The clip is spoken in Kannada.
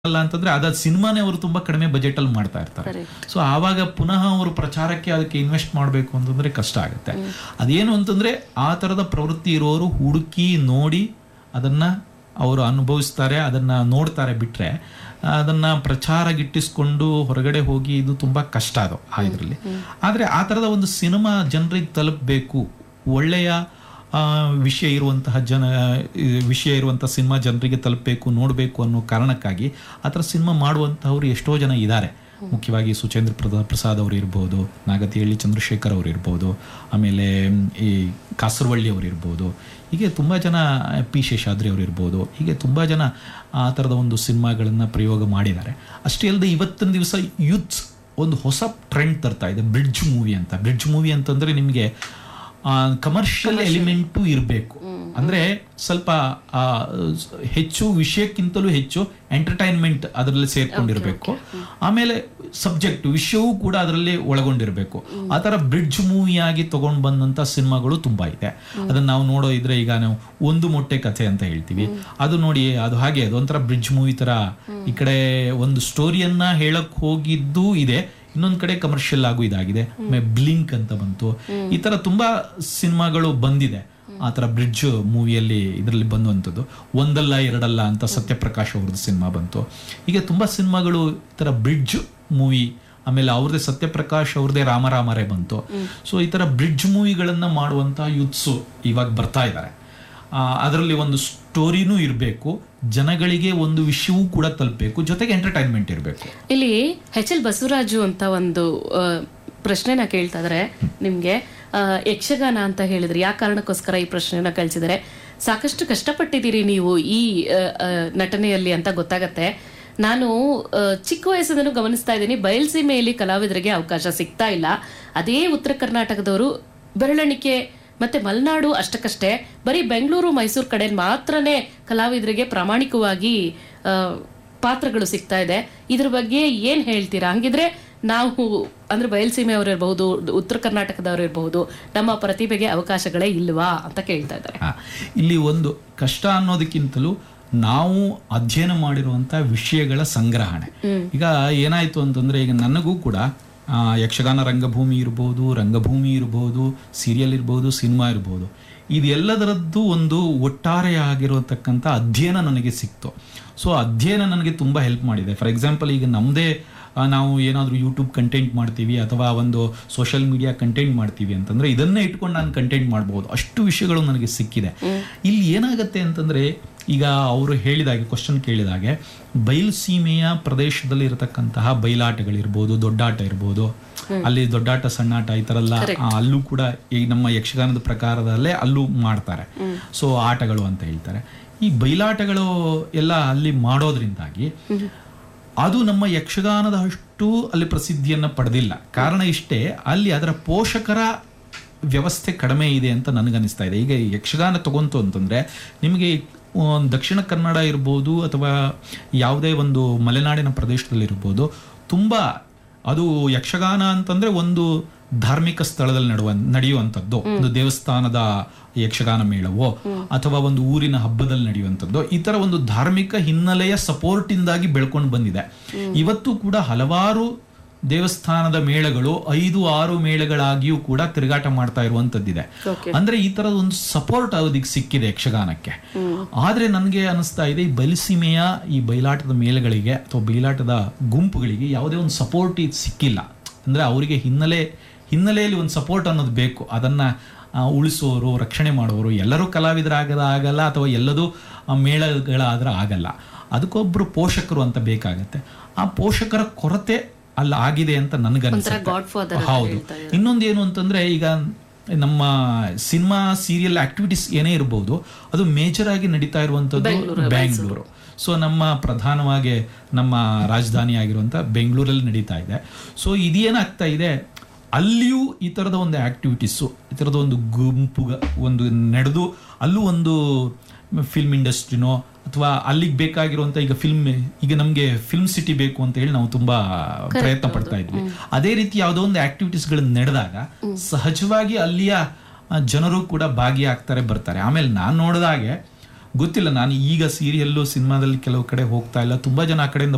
ಅಲ್ಲ ಅಂತಂದ್ರೆ ಅದ ಸಿನಿಮಾನೇ ಅವರು ತುಂಬಾ ಕಡಿಮೆ ಬಜೆಟ್ ಅಲ್ಲಿ ಮಾಡ್ತಾ ಇರ್ತಾರೆ Correct. ಸೊ ಆವಾಗ ಪುನಃ ಅವರು ಪ್ರಚಾರಕ್ಕೆ ಅದಕ್ಕೆ ಇನ್ವೆಸ್ಟ್ ಮಾಡಬೇಕು ಅಂತಂದ್ರೆ ಕಷ್ಟ ಆಗುತ್ತೆ ಅದೇನು ಅಂತಂದ್ರೆ ಆ ತರದ ಪ್ರವೃತ್ತಿ ಇರೋರು ಹುಡುಕಿ ನೋಡಿ ಅದನ್ನ ಅವರು ಅನುಭವಿಸ್ತಾರೆ ಅದನ್ನ ನೋಡ್ತಾರೆ ಬಿಟ್ರೆ ಅದನ್ನ ಪ್ರಚಾರ ಗಿಟ್ಟಿಸ್ಕೊಂಡು ಹೊರಗಡೆ ಹೋಗಿ ಇದು ತುಂಬಾ ಕಷ್ಟ ಅದು ಆ ಇದರಲ್ಲಿ ಆದ್ರೆ ಆ ತರದ ಒಂದು ಸಿನಿಮಾ ಜನರಿಗೆ ತಲುಪಬೇಕು ಒಳ್ಳೆಯ ಆ, ವಿಷಯ ಇರುವಂತಹ ಜನ ಈ ವಿಷಯ ಇರುವಂತಹ ಸಿನಿಮಾ ಜನರಿಗೆ ತಲುಪಬೇಕು ನೋಡಬೇಕು ಅನ್ನೋ ಕಾರಣಕ್ಕಾಗಿ ಆ ಥರ ಸಿನಿಮಾ ಮಾಡುವಂತಹವ್ರು ಎಷ್ಟೋ ಜನ ಇದ್ದಾರೆ ಮುಖ್ಯವಾಗಿ ಸುಚೇಂದ್ರ ಪ್ರದ ಪ್ರಸಾದ್ ಅವರು ಇರ್ಬೋದು ನಾಗತಿಹಳ್ಳಿ ಚಂದ್ರಶೇಖರ್ ಅವರು ಇರ್ಬೋದು ಆಮೇಲೆ ಮ್, ಈ ಕಾಸರವಳ್ಳಿ ಅವರು ಇರ್ಬೋದು ಹೀಗೆ ತುಂಬ ಜನ ಪಿ ಶೇಷಾದ್ರಿ ಅವರು ಇರ್ಬೋದು ಹೀಗೆ ತುಂಬ ಜನ ಆ ಥರದ ಒಂದು ಸಿನಿಮಾಗಳನ್ನು ಪ್ರಯೋಗ ಮಾಡಿದ್ದಾರೆ ಅಷ್ಟೇ ಅಲ್ಲದೆ ಇವತ್ತಿನ ದಿವಸ ಯೂತ್ಸ್ ಒಂದು ಹೊಸ ಟ್ರೆಂಡ್ ತರ್ತಾ ಇದೆ ಬ್ರಿಡ್ಜ್ ಮೂವಿ ಅಂತ ಬ್ರಿಡ್ಜ್ ಮೂವಿ ಅಂತಂದ್ರೆ ನಿಮಗೆ ಕಮರ್ಷಿಯಲ್ ಎಲಿಮೆಂಟು ಇರಬೇಕು ಅಂದ್ರೆ ಸ್ವಲ್ಪ ಆ, ಸ್- ಹೆಚ್ಚು ವಿಷಯಕ್ಕಿಂತಲೂ ಹೆಚ್ಚು ಎಂಟರ್ಟೈನ್ಮೆಂಟ್ ಅದರಲ್ಲಿ ಸೇರ್ಕೊಂಡಿರ್ಬೇಕು ಆಮೇಲೆ ಸಬ್ಜೆಕ್ಟ್ ವಿಷಯವೂ ಕೂಡ ಅದರಲ್ಲಿ ಒಳಗೊಂಡಿರಬೇಕು ಆ ಥರ ಬ್ರಿಡ್ಜ್ ಮೂವಿಯಾಗಿ ತಗೊಂಡು ಬಂದಂತ ಸಿನಿಮಾಗಳು ತುಂಬಾ ಇದೆ ಅದನ್ನ ನಾವು ನೋಡೋ ಇದ್ರೆ ಈಗ ನಾವು ಒಂದು ಮೊಟ್ಟೆ ಕಥೆ ಅಂತ ಹೇಳ್ತೀವಿ ಅದು ನೋಡಿ ಅದು ಹಾಗೆ ಅದು ಒಂಥರ ಬ್ರಿಡ್ಜ್ ಮೂವಿ ತರ ಈ ಕಡೆ ಒಂದು ಸ್ಟೋರಿಯನ್ನ ಹೇಳಕ್ ಹೋಗಿದ್ದು ಇದೆ ಇನ್ನೊಂದ್ ಕಡೆ ಕಮರ್ಷಿಯಲ್ ಆಗು ಇದಾಗಿದೆ ಬ್ಲಿಂಕ್ ಅಂತ ಬಂತು ಈ ತರ ತುಂಬಾ ಸಿನಿಮಾಗಳು ಬಂದಿದೆ ಆ ತರ ಬ್ರಿಡ್ಜ್ ಮೂವಿಯಲ್ಲಿ ಇದರಲ್ಲಿ ಬಂದುವಂಥದ್ದು ಒಂದಲ್ಲ ಎರಡಲ್ಲ ಅಂತ ಸತ್ಯಪ್ರಕಾಶ್ ಅವ್ರದ್ದು ಸಿನಿಮಾ ಬಂತು ಹೀಗೆ ತುಂಬಾ ಸಿನಿಮಾಗಳು ಈ ತರ ಬ್ರಿಡ್ಜ್ ಮೂವಿ ಆಮೇಲೆ ಅವ್ರದ್ದೇ ಸತ್ಯಪ್ರಕಾಶ್ ಅವ್ರದ್ದೇ ರಾಮರಾಮರೇ ಬಂತು ಸೊ ಈ ತರ ಬ್ರಿಡ್ಜ್ ಮೂವಿಗಳನ್ನ ಮಾಡುವಂತ ಯೂತ್ಸು ಇವಾಗ ಬರ್ತಾ ಇದ್ದಾರೆ ಅದರಲ್ಲಿ ಒಂದು ಸ್ಟೋರಿನೂ ಇರಬೇಕು ಜನಗಳಿಗೆ ಒಂದು ವಿಷಯವೂ ಕೂಡ ತಲುಪಬೇಕು ಜೊತೆಗೆ ಎಂಟರ್ಟೈನ್ಮೆಂಟ್ ಇರಬೇಕು ಇಲ್ಲಿ ಎಚ್ ಎಲ್ ಬಸವರಾಜು ಅಂತ ಒಂದು ಆ, ಪ್ರಶ್ನೆನ ಕೇಳ್ತಾ ಇದಾರೆ ನಿಮ್ಗೆ ಆ, ಯಕ್ಷಗಾನ ಅಂತ ಹೇಳಿದ್ರೆ ಯಾವ ಕಾರಣಕ್ಕೋಸ್ಕರ ಈ ಪ್ರಶ್ನೆನ ಕಳ್ಸಿದ್ದಾರೆ ಸಾಕಷ್ಟು ಕಷ್ಟಪಟ್ಟಿದ್ದೀರಿ ನೀವು ಈ ಆ, ಆ, ನಟನೆಯಲ್ಲಿ ಅಂತ ಗೊತ್ತಾಗತ್ತೆ ನಾನು ಆ, ಚಿಕ್ಕ ವಯಸ್ಸಿಂದನೂ ಗಮನಿಸ್ತಾ ಇದ್ದೀನಿ ಬಯಲ್ಸೀಮೆಯಲ್ಲಿ ಕಲಾವಿದರಿಗೆ ಅವಕಾಶ ಸಿಗ್ತಾ ಇಲ್ಲ ಅದೇ ಉತ್ತರ ಕರ್ನಾಟಕದವರು ಬೆರಳೆಣಿಕೆ ಮತ್ತೆ ಮಲೆನಾಡು ಅಷ್ಟಕ್ಕಷ್ಟೇ ಬರೀ ಬೆಂಗಳೂರು ಮೈಸೂರು ಕಡೆ ಮಾತ್ರನೇ ಕಲಾವಿದರಿಗೆ ಪ್ರಾಮಾಣಿಕವಾಗಿ ಆ, ಪಾತ್ರಗಳು ಸಿಗ್ತಾ ಇದೆ ಇದ್ರ ಬಗ್ಗೆ ಏನ್ ಹೇಳ್ತೀರಾ ಹಂಗಿದ್ರೆ ನಾವು ಅಂದ್ರೆ ಬಯಲ್ಸೀಮೆಯವರು ಇರಬಹುದು ಉತ್ತರ ಕರ್ನಾಟಕದವರು ಇರಬಹುದು ನಮ್ಮ ಪ್ರತಿಭೆಗೆ ಅವಕಾಶಗಳೇ ಇಲ್ವಾ ಅಂತ ಕೇಳ್ತಾ ಇದ್ದಾರೆ ಆ, ಇಲ್ಲಿ ಒಂದು ಕಷ್ಟ ಅನ್ನೋದಕ್ಕಿಂತಲೂ ನಾವು ಅಧ್ಯಯನ ಮಾಡಿರುವಂತ ವಿಷಯಗಳ ಸಂಗ್ರಹಣೆ ಈಗ ಏನಾಯ್ತು ಅಂತಂದ್ರೆ ಈಗ ನನಗೂ ಕೂಡ ಆ, ಯಕ್ಷಗಾನ ರಂಗಭೂಮಿ ಇರ್ಬೋದು ರಂಗಭೂಮಿ ಇರ್ಬೋದು ಸೀರಿಯಲ್ ಇರ್ಬೋದು ಸಿನಿಮಾ ಇರ್ಬೋದು ಇದೆಲ್ಲದರದ್ದು ಒಂದು ಒಟ್ಟಾರೆ ಆಗಿರತಕ್ಕಂಥ ಅಧ್ಯಯನ ನನಗೆ ಸಿಕ್ತು ಸೊ ಅಧ್ಯಯನ ನನಗೆ ತುಂಬ ಹೆಲ್ಪ್ ಮಾಡಿದೆ ಫಾರ್ ಎಕ್ಸಾಂಪಲ್ ಈಗ ನಮ್ಮದೇ ನಾವು ಏನಾದರೂ ಯೂಟ್ಯೂಬ್ ಕಂಟೆಂಟ್ ಮಾಡ್ತೀವಿ ಅಥವಾ ಒಂದು ಸೋಷಿಯಲ್ ಮೀಡಿಯಾ ಕಂಟೆಂಟ್ ಮಾಡ್ತೀವಿ ಅಂತಂದ್ರೆ ಇದನ್ನೇ ಇಟ್ಕೊಂಡು ನಾನು ಕಂಟೆಂಟ್ ಮಾಡ್ಬೋದು ಅಷ್ಟು ವಿಷಯಗಳು ನನಗೆ ಸಿಕ್ಕಿದೆ ಇಲ್ಲಿ ಏನಾಗುತ್ತೆ ಅಂತಂದ್ರೆ ಈಗ ಅವರು ಹೇಳಿದಾಗೆ ಕ್ವಶನ್ ಕೇಳಿದಾಗೆ ಬಯಲು ಸೀಮೆಯ ಪ್ರದೇಶದಲ್ಲಿ ಇರತಕ್ಕಂತಹ ಬಯಲಾಟಗಳಿರ್ಬೋದು ದೊಡ್ಡಾಟ ಇರ್ಬೋದು ಅಲ್ಲಿ ದೊಡ್ಡಾಟ ಸಣ್ಣಾಟ ಈ ಥರ ಎಲ್ಲ ಆ, ಅಲ್ಲೂ ಕೂಡ ಈ ನಮ್ಮ ಯಕ್ಷಗಾನದ ಪ್ರಕಾರದಲ್ಲೇ ಅಲ್ಲೂ ಮಾಡ್ತಾರೆ ಸೊ ಆಟಗಳು ಅಂತ ಹೇಳ್ತಾರೆ ಈ ಬಯಲಾಟಗಳು ಎಲ್ಲ ಅಲ್ಲಿ ಮಾಡೋದ್ರಿಂದಾಗಿ ಅದು ನಮ್ಮ ಯಕ್ಷಗಾನದ ಅಷ್ಟು ಅಲ್ಲಿ ಪ್ರಸಿದ್ಧಿಯನ್ನ ಪಡೆದಿಲ್ಲ ಕಾರಣ ಇಷ್ಟೇ ಅಲ್ಲಿ ಅದರ ಪೋಷಕರ ವ್ಯವಸ್ಥೆ ಕಡಿಮೆ ಇದೆ ಅಂತ ನನಗನ್ನಿಸ್ತಾ ಇದೆ ಈಗ ಯಕ್ಷಗಾನ ತಗೊಂತು ಅಂತಂದ್ರೆ ನಿಮಗೆ ಒಂದು ದಕ್ಷಿಣ ಕನ್ನಡ ಇರ್ಬೋದು ಅಥವಾ ಯಾವುದೇ ಒಂದು ಮಲೆನಾಡಿನ ಪ್ರದೇಶದಲ್ಲಿ ಇರ್ಬೋದು ತುಂಬಾ ಅದು ಯಕ್ಷಗಾನ ಅಂತಂದ್ರೆ ಒಂದು ಧಾರ್ಮಿಕ ಸ್ಥಳದಲ್ಲಿ ನಡುವ ನಡೆಯುವಂಥದ್ದು ಒಂದು ದೇವಸ್ಥಾನದ ಯಕ್ಷಗಾನ ಮೇಳವೋ ಅಥವಾ ಒಂದು ಊರಿನ ಹಬ್ಬದಲ್ಲಿ ನಡೆಯುವಂಥದ್ದು ಈ ತರ ಒಂದು ಧಾರ್ಮಿಕ ಹಿನ್ನೆಲೆಯ ಸಪೋರ್ಟ್ ಇಂದಾಗಿ ಬೆಳ್ಕೊಂಡು ಬಂದಿದೆ ಇವತ್ತು ಕೂಡ ಹಲವಾರು ದೇವಸ್ಥಾನದ ಮೇಳಗಳು ಐದು ಆರು ಮೇಳಗಳಾಗಿಯೂ ಕೂಡ ತಿರುಗಾಟ ಮಾಡ್ತಾ ಇರುವಂತದ್ದಿದೆ ಅಂದ್ರೆ ಈ ತರದ ಒಂದು ಸಪೋರ್ಟ್ ಅದಕ್ಕೆ ಸಿಕ್ಕಿದೆ ಯಕ್ಷಗಾನಕ್ಕೆ ಆದ್ರೆ ನನಗೆ ಅನಿಸ್ತಾ ಇದೆ ಈ ಬಲಿಸೀಮೆಯ ಈ ಬಯಲಾಟದ ಮೇಳಗಳಿಗೆ ಅಥವಾ ಬಯಲಾಟದ ಗುಂಪುಗಳಿಗೆ ಯಾವುದೇ ಒಂದು ಸಪೋರ್ಟ್ ಸಿಕ್ಕಿಲ್ಲ ಅಂದ್ರೆ ಅವರಿಗೆ ಹಿನ್ನೆಲೆ ಹಿನ್ನೆಲೆಯಲ್ಲಿ ಒಂದು ಸಪೋರ್ಟ್ ಅನ್ನೋದು ಬೇಕು ಅದನ್ನ ಆ, ಉಳಿಸೋರು ರಕ್ಷಣೆ ಮಾಡೋರು ಎಲ್ಲರೂ ಕಲಾವಿದರಾಗದ ಆಗಲ್ಲ ಅಥವಾ ಎಲ್ಲದೂ ಆ, ಮೇಳಗಳಾದ್ರೆ ಆಗಲ್ಲ ಅದಕ್ಕೊಬ್ರು ಪೋಷಕರು ಅಂತ ಬೇಕಾಗತ್ತೆ ಆ ಪೋಷಕರ ಕೊರತೆ ಅಲ್ಲಿ ಆಗಿದೆ ಅಂತ ಗಾಡ್ ನನಗನ್ಸುತ್ತೆ ಫಾದರ್ ಹೌದು ಇನ್ನೊಂದು ಏನು ಅಂತಂದ್ರೆ ಈಗ ನಮ್ಮ ಸಿನಿಮಾ ಸೀರಿಯಲ್ ಆಕ್ಟಿವಿಟೀಸ್ ಏನೇ ಇರಬಹುದು ಅದು ಮೇಜರ್ ಆಗಿ ನಡೀತಾ ಇರುವಂತದ್ದು ಬ್ಯಾಂಗ್ಳೂರು ಸೊ ನಮ್ಮ ಪ್ರಧಾನವಾಗಿ ನಮ್ಮ ರಾಜಧಾನಿ ಆಗಿರುವಂತ ಬೆಂಗಳೂರಲ್ಲಿ ನಡೀತಾ ಇದೆ ಸೊ ಇದೇನಾಗ್ತಾ ಇದೆ ಅಲ್ಲಿಯೂ ಈ ತರದ ಒಂದು ಆಕ್ಟಿವಿಟೀಸು ಈ ತರದ ಒಂದು ಗುಂಪು ಒಂದು ನಡೆದು ಅಲ್ಲೂ ಒಂದು ಫಿಲ್ಮ್ ಇಂಡಸ್ಟ್ರಿನೋ ಅಥವಾ ಅಲ್ಲಿಗೆ ಬೇಕಾಗಿರುವಂತ ಈಗ ಫಿಲ್ಮ್ ಈಗ ನಮಗೆ ಫಿಲ್ಮ್ ಸಿಟಿ ಬೇಕು ಅಂತ ಹೇಳಿ ನಾವು ತುಂಬಾ ಪ್ರಯತ್ನ ಪಡ್ತಾ ಇದ್ವಿ ಅದೇ ರೀತಿ ಯಾವುದೋ ಒಂದು ಆಕ್ಟಿವಿಟೀಸ್ಗಳು ನಡೆದಾಗ ಸಹಜವಾಗಿ ಅಲ್ಲಿಯ ಆ, ಜನರು ಕೂಡ ಭಾಗಿಯಾಗ್ತಾರೆ ಬರ್ತಾರೆ ಆಮೇಲೆ ನಾನು ನೋಡಿದಾಗೆ ಗೊತ್ತಿಲ್ಲ ನಾನು ಈಗ ಸೀರಿಯಲ್ಲು ಸಿನಿಮಾದಲ್ಲಿ ಕೆಲವು ಕಡೆ ಹೋಗ್ತಾ ಇಲ್ಲ ತುಂಬಾ ಜನ ಆ ಕಡೆಯಿಂದ